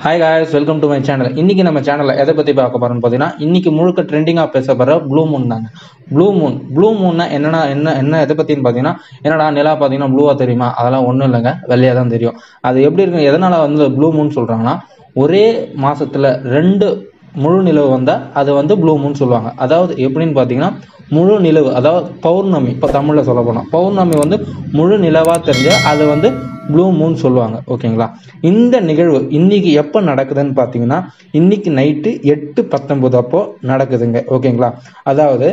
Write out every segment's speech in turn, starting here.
hi guys welcome to my channel இன்னைக்கு நம்ம சேனல்ல எதை பத்தி பார்க்க போறோம்னு பார்த்தீங்கன்னா இன்னைக்கு முழுக்க ட்ரெண்டிங்காக பேசப்படுற ப்ளூ மூன் தாங்க ப்ளூ மூன் ப்ளூ மூன்னா என்னன்னா என்ன என்ன எதை பத்தின்னு பார்த்தீங்கன்னா என்னடா நிலா பார்த்தீங்கன்னா ப்ளூவா தெரியுமா அதெல்லாம் ஒன்றும் இல்லைங்க வெள்ளையா தான் தெரியும் அது எப்படி இருக்கு எதனால வந்து ப்ளூ மூன் சொல்றாங்கன்னா ஒரே மாசத்துல ரெண்டு முழு நிலவு வந்தால் அது வந்து ப்ளூ மூன் சொல்லுவாங்க அதாவது எப்படின்னு பார்த்தீங்கன்னா முழு நிலவு அதாவது பௌர்ணமி இப்போ தமிழில் சொல்ல போனால் பௌர்ணமி வந்து முழு நிலவாக தெரிஞ்சு அது வந்து ப்ளூ மூன் சொல்லுவாங்க ஓகேங்களா இந்த நிகழ்வு இன்னைக்கு எப்போ நடக்குதுன்னு பார்த்தீங்கன்னா இன்னைக்கு நைட்டு எட்டு பத்தொன்பது அப்போ நடக்குதுங்க ஓகேங்களா அதாவது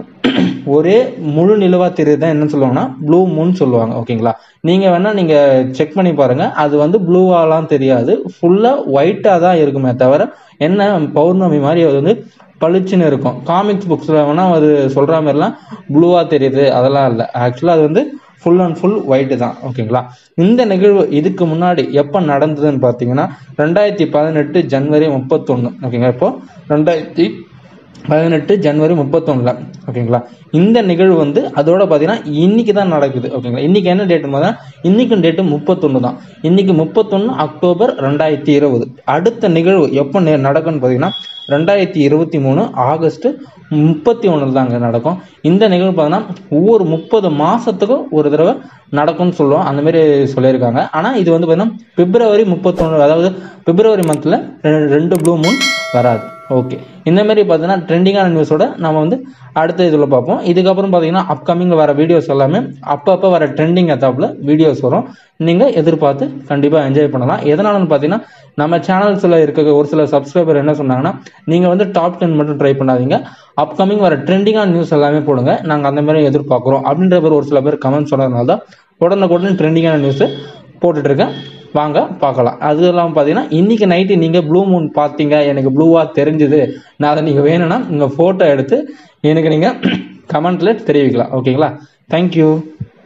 ஒரே முழு நிலவா தெரியுது என்ன சொல்லுவாங்கன்னா ப்ளூ மூன் சொல்லுவாங்க ஓகேங்களா நீங்க வேணா நீங்க செக் பண்ணி பாருங்க அது வந்து ப்ளூவாலாம் தெரியாது ஃபுல்லா ஒயிட்டா தான் இருக்குமே தவிர என்ன பௌர்ணமி மாதிரி அது வந்து பளிச்சுன்னு இருக்கும் காமிக்ஸ் புக்ஸ்ல வேணா அது சொல்ற மாதிரிலாம் ப்ளூவா தெரியுது அதெல்லாம் இல்லை ஆக்சுவலா அது வந்து ஃபுல் அண்ட் ஃபுல் ஒயிட்டு தான் ஓகேங்களா இந்த நிகழ்வு இதுக்கு முன்னாடி எப்போ நடந்ததுன்னு பார்த்தீங்கன்னா ரெண்டாயிரத்தி பதினெட்டு ஜனவரி முப்பத்தொன்று ஓகேங்களா இப்போ ரெண்டாயிரத்தி பதினெட்டு ஜனவரி முப்பத்தொன்னுல ஓகேங்களா இந்த நிகழ்வு வந்து அதோட பார்த்தீங்கன்னா இன்னைக்கு தான் நடக்குது ஓகேங்களா இன்னைக்கு என்ன டேட் பார்த்தா இன்னைக்கு டேட்டு முப்பத்தொன்று தான் இன்னைக்கு முப்பத்தொன்று அக்டோபர் ரெண்டாயிரத்தி இருபது அடுத்த நிகழ்வு எப்போ நே- நடக்கும்னு பார்த்தீங்கன்னா ரெண்டாயிரத்தி இருபத்தி மூணு ஆகஸ்ட் முப்பத்தி ஒன்றில் தாங்க நடக்கும் இந்த நிகழ்வு பார்த்தீங்கன்னா ஒவ்வொரு முப்பது மாசத்துக்கும் ஒரு தடவை நடக்கும்னு சொல்லுவோம் அந்த மாதிரி சொல்லியிருக்காங்க ஆனால் இது வந்து பார்த்தீங்கன்னா பிப்ரவரி முப்பத்தொன்று அதாவது பிப்ரவரி மந்தில் ரெண்டு ப்ளூ மூன் வராது ஓகே இந்த மாதிரி பார்த்தீங்கன்னா ட்ரெண்டிங்கான நியூஸோட நம்ம வந்து அடுத்த இதில் பார்ப்போம் இதுக்கப்புறம் பார்த்தீங்கன்னா அப்கமிங்கில் வர வீடியோஸ் எல்லாமே அப்பப்போ வர ட்ரெண்டிங் எத்தாப்பில் வீடியோஸ் வரும் நீங்கள் எதிர்பார்த்து கண்டிப்பாக என்ஜாய் பண்ணலாம் எதனாலன்னு பார்த்தீங்கன்னா நம்ம சேனல்ஸில் இருக்க ஒரு சில சப்ஸ்கிரைபர் என்ன சொன்னாங்கன்னா நீங்கள் வந்து டாப் டென் மட்டும் ட்ரை பண்ணாதீங்க அப்கமிங் வர ட்ரெண்டிங்கான நியூஸ் எல்லாமே போடுங்க நாங்கள் அந்த மாதிரி எதிர்பார்க்குறோம் அப்படின்ற பேர் ஒரு சில பேர் கமெண்ட் சொன்னதுனால தான் உடனுக்குடன் ட்ரெண்டிங்கான நியூஸை போட்டுட்டு இருக்கேன் வாங்க பார்க்கலாம் அது இல்லாமல் பார்த்தீங்கன்னா இன்னைக்கு நைட்டு நீங்கள் ப்ளூ மூன் பார்த்தீங்க எனக்கு ப்ளூவாக தெரிஞ்சுது நான் அதை நீங்கள் வேணும்னா உங்கள் ஃபோட்டோ எடுத்து எனக்கு நீங்கள் கமெண்ட்டில் தெரிவிக்கலாம் ஓகேங்களா தேங்க்யூ